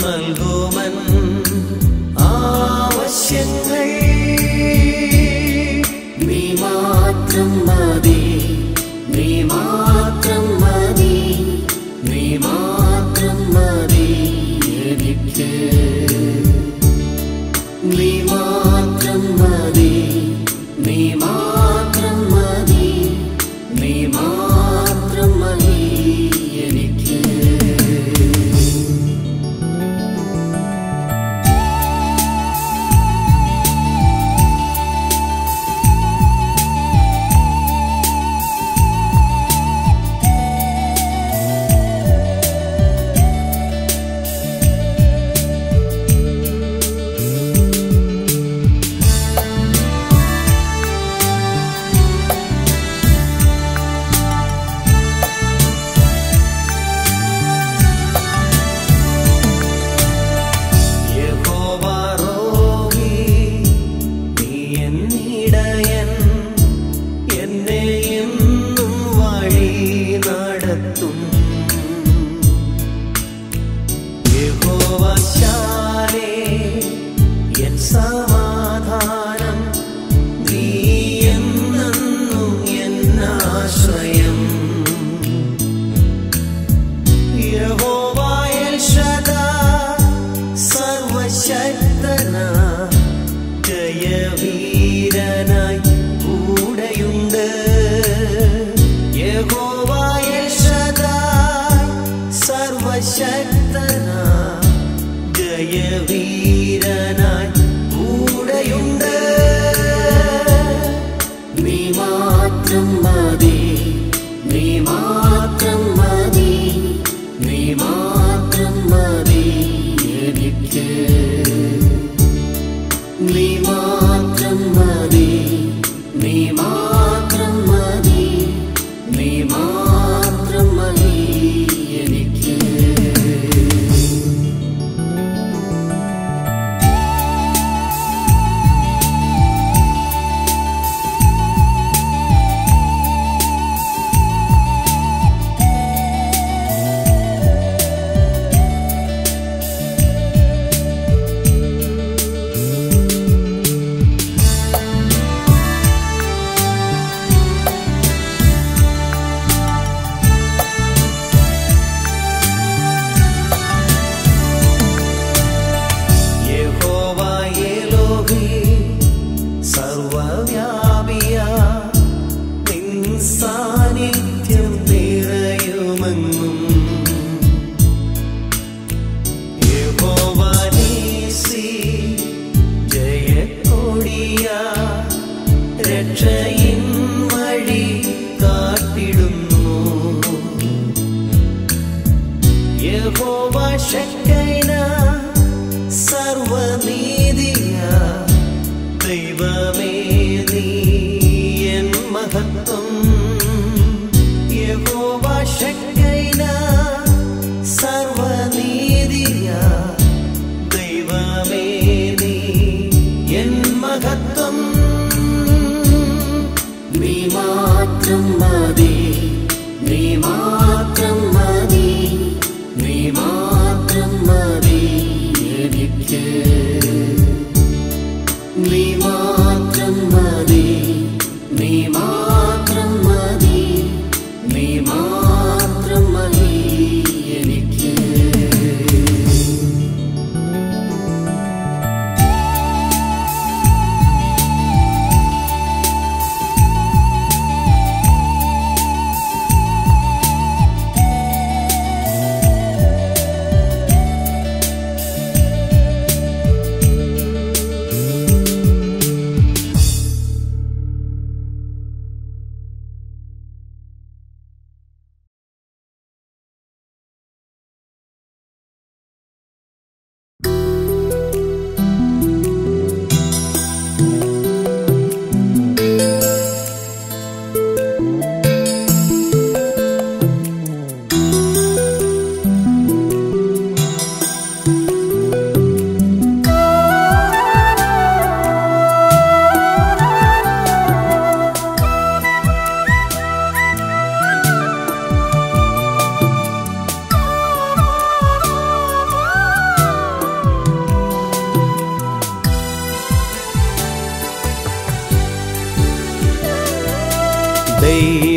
നൽകുമൻ ആവശ്യങ്ങൾ നീ മാത്രം മതി നീ മാത്രം മതി നീ മാത്രം മതി എനിക്ക് നീ മാത്രം മതി നീ മാത്രം മതി നീ മാത്രം മതി എനിക്ക് യഹോവ റോഹി, നീ എന്നിടയൻ, എന്നെ എന്നും വഴി നടത്തും യഹോവ ശാലേ, എൻ സമാധാനം നീ എന്നെന്നും എന്നാശ്രയം യഹോവ എൽ ശദ്ദായ്, സർവശക്തന ജയവീരനായി കൂടെയുണ്ട് യഹോവ എൽ ശദ്ദായ്, സർവശക്തന ജയവീരനായി കൂടെയുണ്ട് നീ മാത്രം മതി നീ മാത്രം മതി നീ മാത്രം മതി എനിക്ക് നീ മാത്രം മതി നീ മാത്രം മതി നീ മാത്രം മതി എനിക്ക്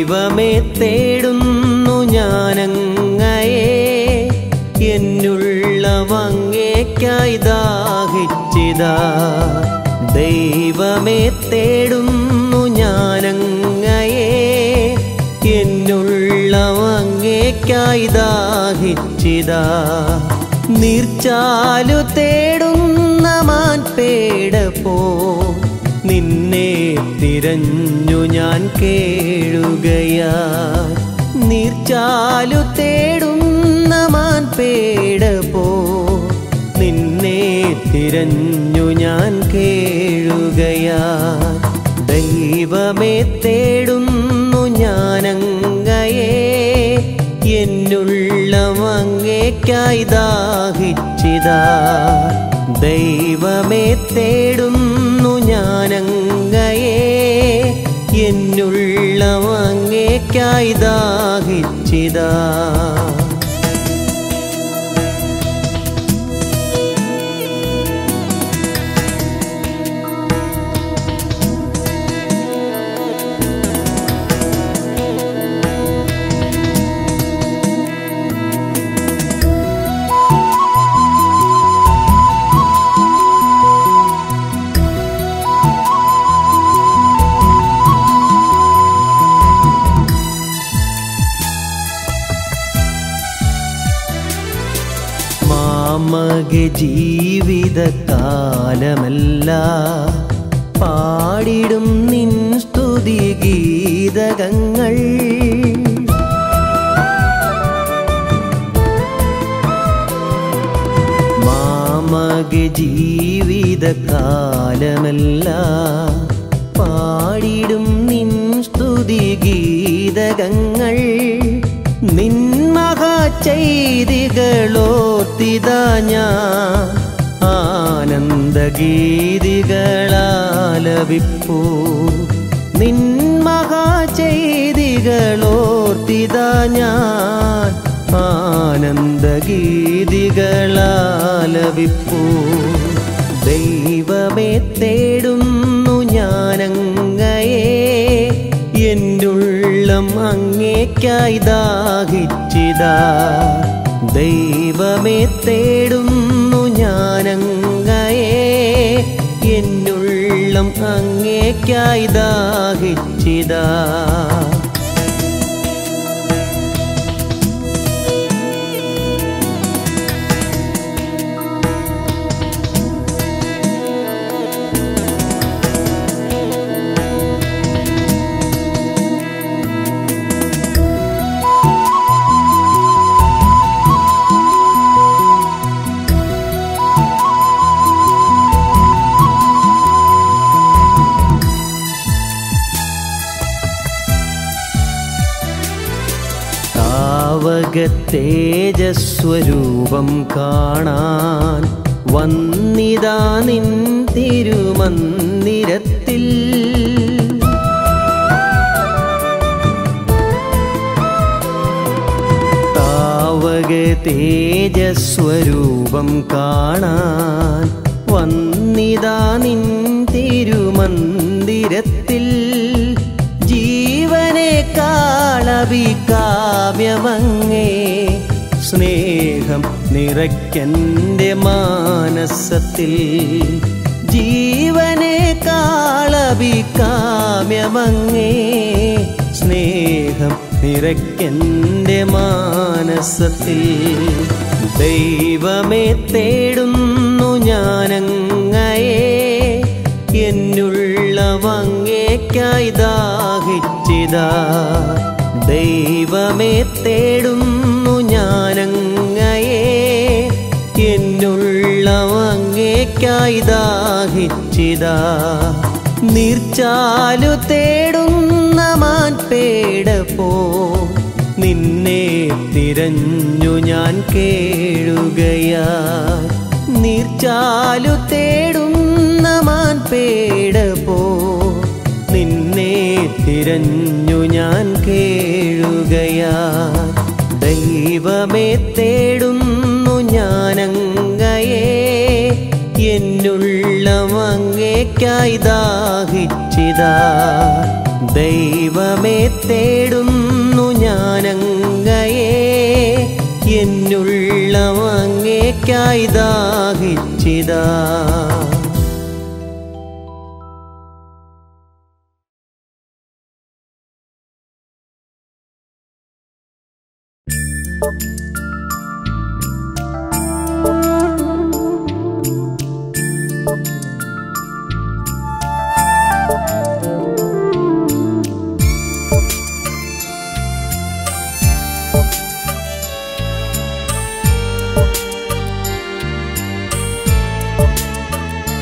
ദൈവമേ തേടുന്നു ഞാനങ്ങയെ എന്നുള്ള വങ്ങേക്കായി ദാഹിച്ചിതാ ദൈവമേ തേടുന്നു ഞാനങ്ങയെ എന്നുള്ള വങ്ങേക്കായി ദാഹിച്ചിതാ നീർച്ചാലു തേടുന്ന മാൻപേട പോ നിന്നെ തിരഞ്ഞു ഞാൻ കേഴുകയാ നീർച്ചാലു തേടുന്ന മാൻപേട പോ നിന്നെ തിരഞ്ഞു ഞാൻ കേഴുകയാ ദൈവമേ തേടുന്നു ഞാനങ്ങയെ എന്നുള്ള മങ്ങേക്കായി ദാഹിച്ചിതാ ദൈവമേ തേടുന്നു ഞാനങ്ങയെ എന്നുള്ള മങ്ങേക്കായി ദാഹിച്ചിതാ മാമക ജീവിത കാലമല്ല പാടിടും നിൻ സ്തുതി ഗീതകങ്ങൾ മാമക ജീവിത കാലമല്ല പാടിടും നിൻ സ്തുതി ഗീതകങ്ങൾ നിൻ മഹാ ചെയ്തികളോർത്തിതാ ഞാൻ ആനന്ദഗീതികളാലപിപ്പൂ നിൻ മഹാ ചെയ്തികളോർത്തിതാ ഞാൻ ആനന്ദഗീതികളാലപിപ്പൂ ദൈവമേ തേടുന്നു ഞാനങ്ങയെ എന്നുള്ളം അങ്ങേക്കായി ദാഹിച്ചിതാ ദൈവമേ തേടുന്നു ഞാനങ്ങയെ എന്നുള്ളം അങ്ങേക്കായി ദാഹിച്ചിതാ താവക തേജസ്വരൂപം കാണാൻ വന്നിതാ നിൻ തിരുമന്ദിരത്തിൽ താവക തേജസ്വരൂപം കാണാൻ വന്നിതാ നിൻ തിരുമന്ദിരത്തിൽ ജീവനെ കാളവി കാവ്യമങ്ങേ സ്നേഹം നിറയ്ക്കൻ്റെ മാനസത്തിൽ ജീവനെ കാളവി കാവ്യമങ്ങേ സ്നേഹം നിറയ്ക്കൻ്റെ മാനസത്തിൽ ദൈവമേ തേടുന്നു ഞാനങ്ങയെ എന്നുള്ള വങ്ങേക്കായി ദാഹിച്ചിതാ ദൈവമേ തേടുന്നു ഞാനങ്ങയെ എന്നുള്ള വങ്ങേക്കായി ദാഹിച്ചിതാ നീർച്ചാലു തേടുന്ന മാൻപേട പോ നിന്നെ തിരഞ്ഞു ഞാൻ കേഴുകയാ നീർച്ചാലു തേടുന്ന മാൻപേട പോ നിന്നെ തിരഞ്ഞു ഞാൻ കേഴുകയാ ദൈവമേ തേടുന്നു ഞാനങ്ങയെ എന്നുള്ള മങ്ങേക്കായി ദാഹിച്ചിതാ ദൈവമേ തേടുന്നു ഞാനങ്ങയെ എന്നുള്ള അങ്ങേക്കായി ദാഹിച്ചിതാ ും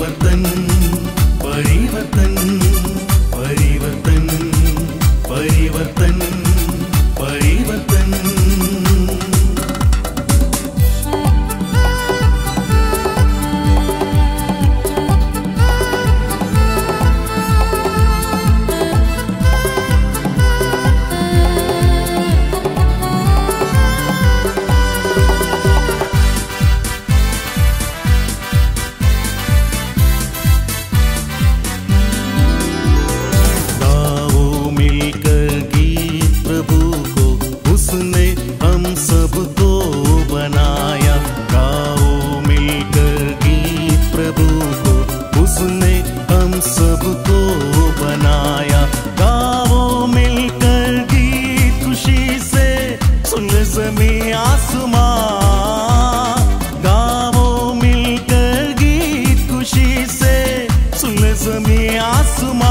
परिवर्तन परिवर्तन परिवर्तन परिवर्तन परिवर्तन गाओ मिलकर गीत प्रभु को उसने हम सबको बनाया गाओ मिलकर गीत प्रभु को उसने हम सबको बनाया गाओ मिलकर गीत खुशी से सुलझमे आसमां गाओ मिलकर गीत खुशी से सुलझमे आसमां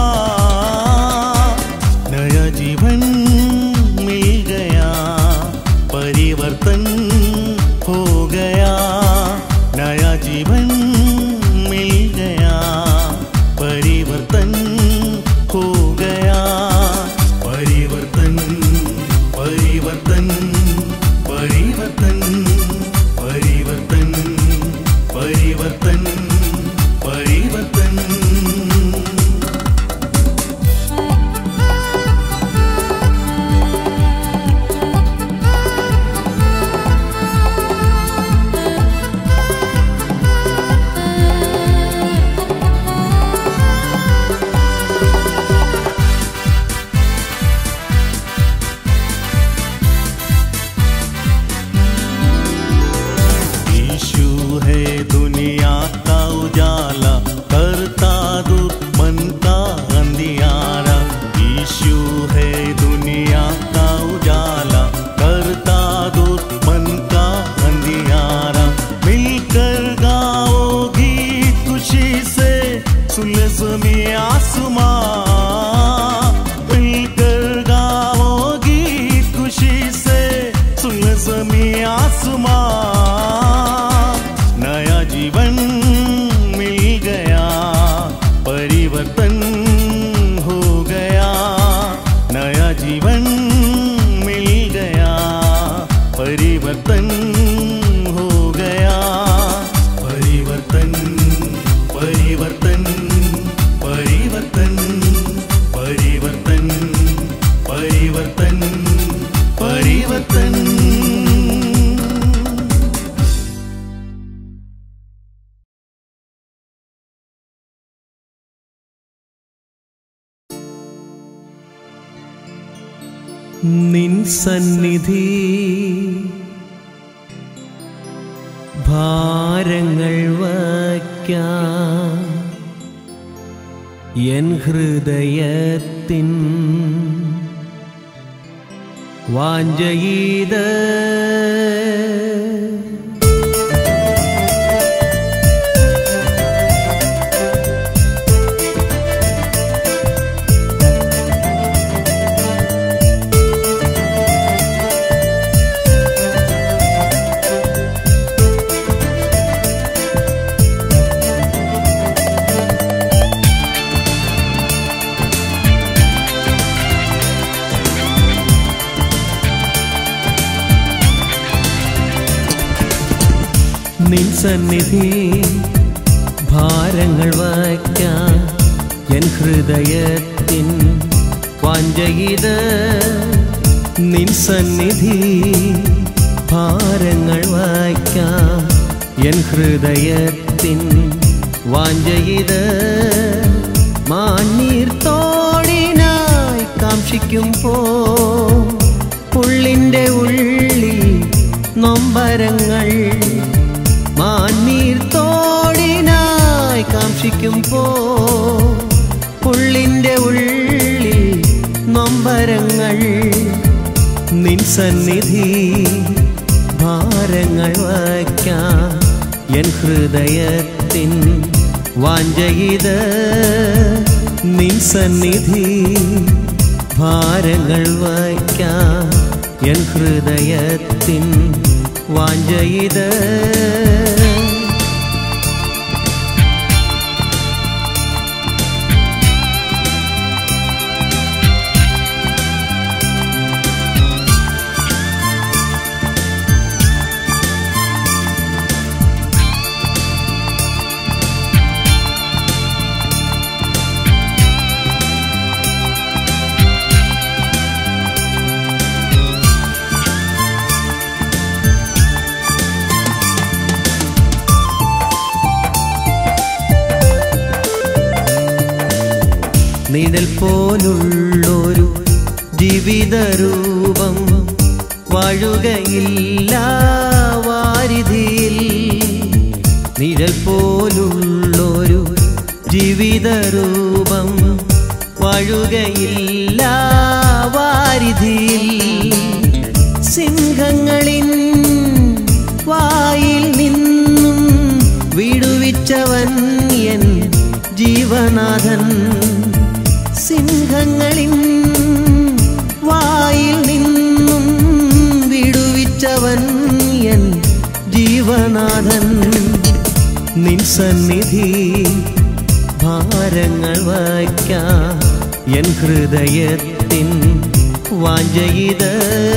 नया जीवन मिल गया परिवर्तन हो गया नया जीवन मिल गया परिवर्तन हो गया परिवर्तन परिवर्तन परिवर्तन परिवर्तन परिवर्तन परिवर्तन यीशु है दुनिया का उजाला करता दूर मन का अंधियारा यीशु है दुनिया का उजाला करता दूर मन का अंधियारा मिलकर गाओ गीत खुशी से सुलझ में आसमां मिलकर गाओ गीत खुशी से सुलझ में आसमां नया जीवन मिल गया परिवर्तन हो गया नया जीवन मिल गया परिवर्तन हो गया परिवर्तन परिवर्तन परिवर्तन परिवर्तन परिवर्तन परिवर्तन നിൻ സന്നിധി ഭാരങ്ങൾ വയ്ക്കാം എൻ ഹൃദയത്തിൻ വാഞ്ചയീത് നിൻ സന്നിധി ഭാരങ്ങൾ വയ്ക്കാം എൻ ഹൃദയത്തിൻ വാഞ്ചയിത് നിൻ സന്നിധി ഭാരങ്ങൾ വയ്ക്കാം എൻ ഹൃദയത്തിൻ വാഞ്ചയിത് മാന്നീർ തോടിനായി കാക്ഷിക്കുമ്പോ ഉള്ളിൻ്റെ ഉള്ളിൽ നൊമ്പരങ്ങൾ മാന്നീർ തോടിനായി കാക്ഷിക്കുമ്പോ ഉള്ളിൻ്റെ ഉള്ളിൽ നൊമ്പരങ്ങൾ നിൻ സന്നിധി ഭാരങ്ങൾ വയ്ക്കാം എൻ ഹൃദയത്തിൻ വാഞ്ചയിത് നിൻ സന്നിധി ഭാരങ്ങൾ വയ്ക്കാം എൻ ഹൃദയത്തിൻ വാഞ്ചയിത് നിഴൽ പോലുള്ളൊരു ജീവിതരൂപം വാഴുകയില്ല വാരിധിയിൽ നിഴൽ പോലുള്ളൊരു ജീവിതരൂപം വാഴുകയില്ല വാരിധിയിൽ സിംഹങ്ങളിൻ വായിൽ നിന്നും വിടുവിച്ചവൻ എൻ ജീവനാഥൻ സിംഹങ്ങളിൻ വായിൽ നിന്നും വിടുവിച്ചവൻ എൻ ജീവനാഥൻ നിൻ സന്നിധി ഭാരങ്ങൾ വയ്ക്കാം എൻ ഹൃദയത്തിൻ വാഞ്ചയിത്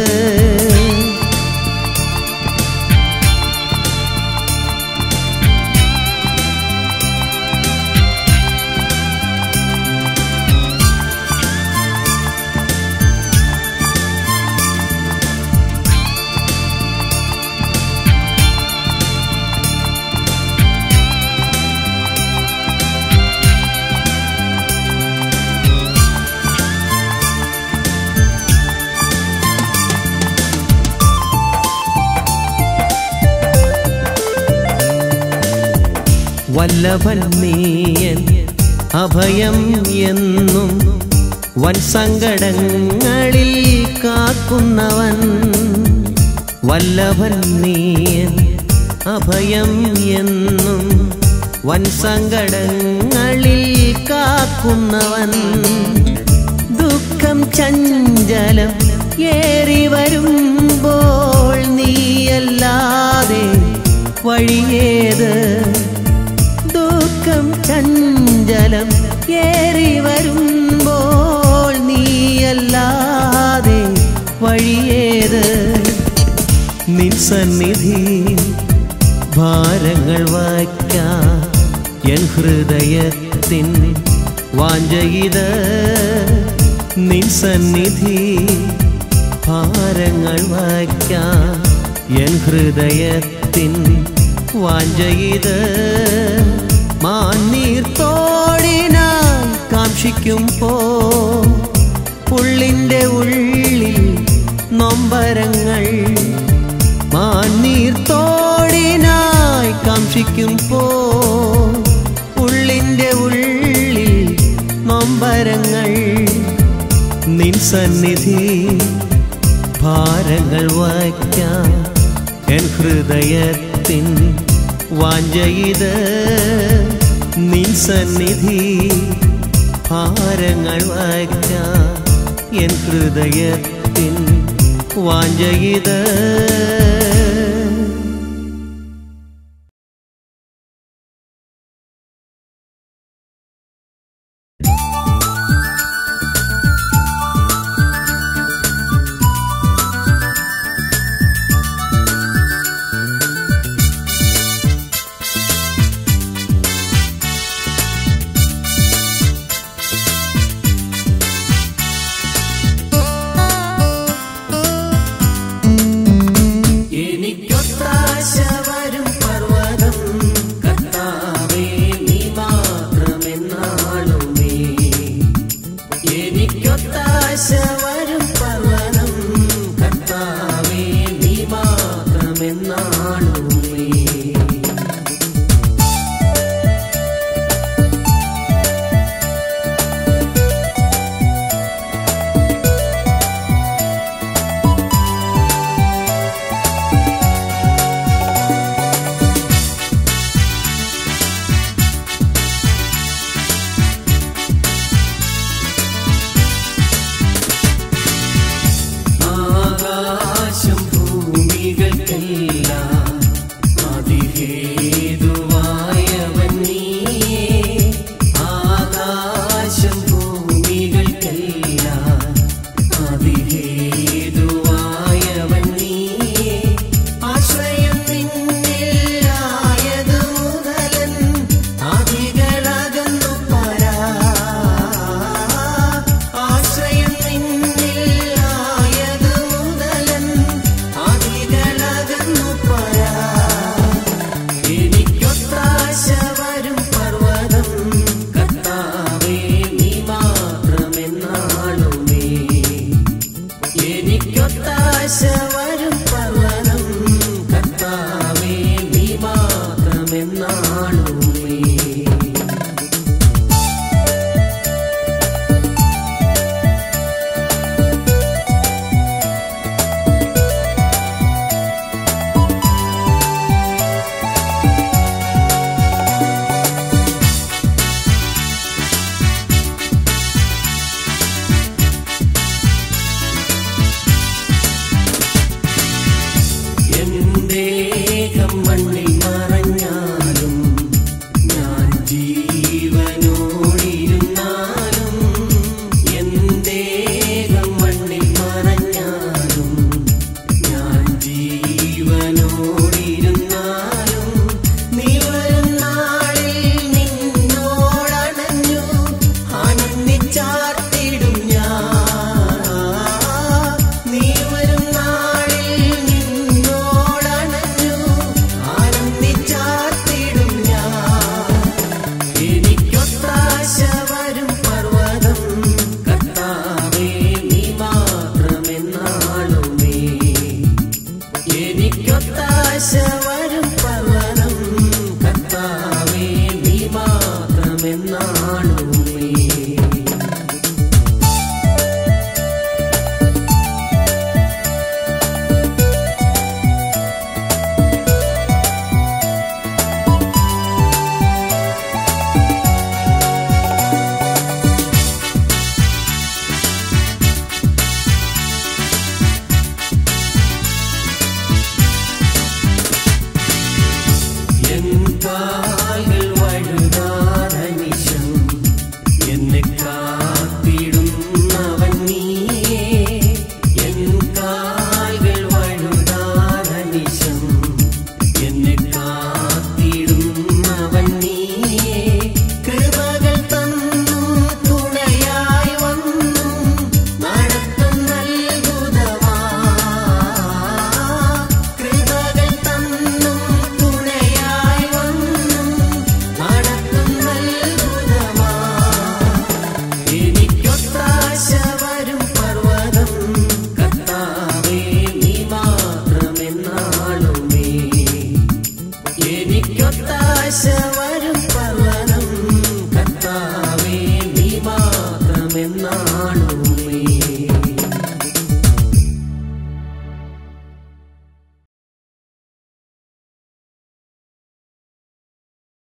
വല്ലഭൻ നീയൻ അഭയം എന്നും വൻ സങ്കടങ്ങളിൽ കാക്കുന്നവൻ വല്ലഭൻ നീയൻ അഭയം എന്നും വൻ സങ്കടങ്ങളിൽ കാക്കുന്നവൻ ദുഃഖം ചഞ്ചലം ഏറി വരുമ്പോൾ നീയല്ലാതെ വഴിയേത് ദുഃഖം ചഞ്ചലം ഏറി വരുമ്പോൾ നീയല്ലാതെ വഴിയേത് നിൻ സന്നിധി ഭാരങ്ങൾ വയ്ക്കാം എൻ ഹൃദയത്തിൻ വാഞ്ചയിത് നിൻ സന്നിധി ഭാരങ്ങൾ വയ്ക്കാം എൻ ഹൃദയത്തിൻ വാഞ്ചയിത് മാന്നീർത്തോടിനായി കാക്ഷിക്കുമ്പോ ഉള്ളിൻ്റെ ഉള്ളിൽ നൊമ്പരങ്ങൾ മാന്നീർത്തോടിനായി കാക്ഷിക്കുമ്പോ ഉള്ളിൻ്റെ ഉള്ളിൽ നൊമ്പരങ്ങൾ നിൻ സന്നിധി ഭാരങ്ങൾ വയ്ക്കാം എൻ ഹൃദയത്തിൻ വാഞ്ചയിത് നിൻ സന്നിധി ഭാരങ്ങൾ വയ്ക്കാം എൻ ഹൃദയത്തിൻ വാഞ്ചയിത് ജീവനോടിരുന്നാലും എന്തേകം മണ്ണിൽ മറഞ്ഞാലും ഞാൻ ജീവനോടിരുന്നാലും നീ വരും നാളിൽ നിന്നോടണഞ്ഞു ആനന്ദിച്ചാർത്തിടും ഞാൻ നീ വരും നാളിൽ നിന്നോടണഞ്ഞു ആനന്ദിച്ചാർത്തിടും ഞാൻ എനിക്കൊത്താശ വരും പർവ്വതം കർത്താവേ നീ മാത്രമെന്നാളുമേ എനിക്കൊത്താശ വരും പർവ്വതം കർത്താവേ നീ മാത്രമെന്നാളുമേ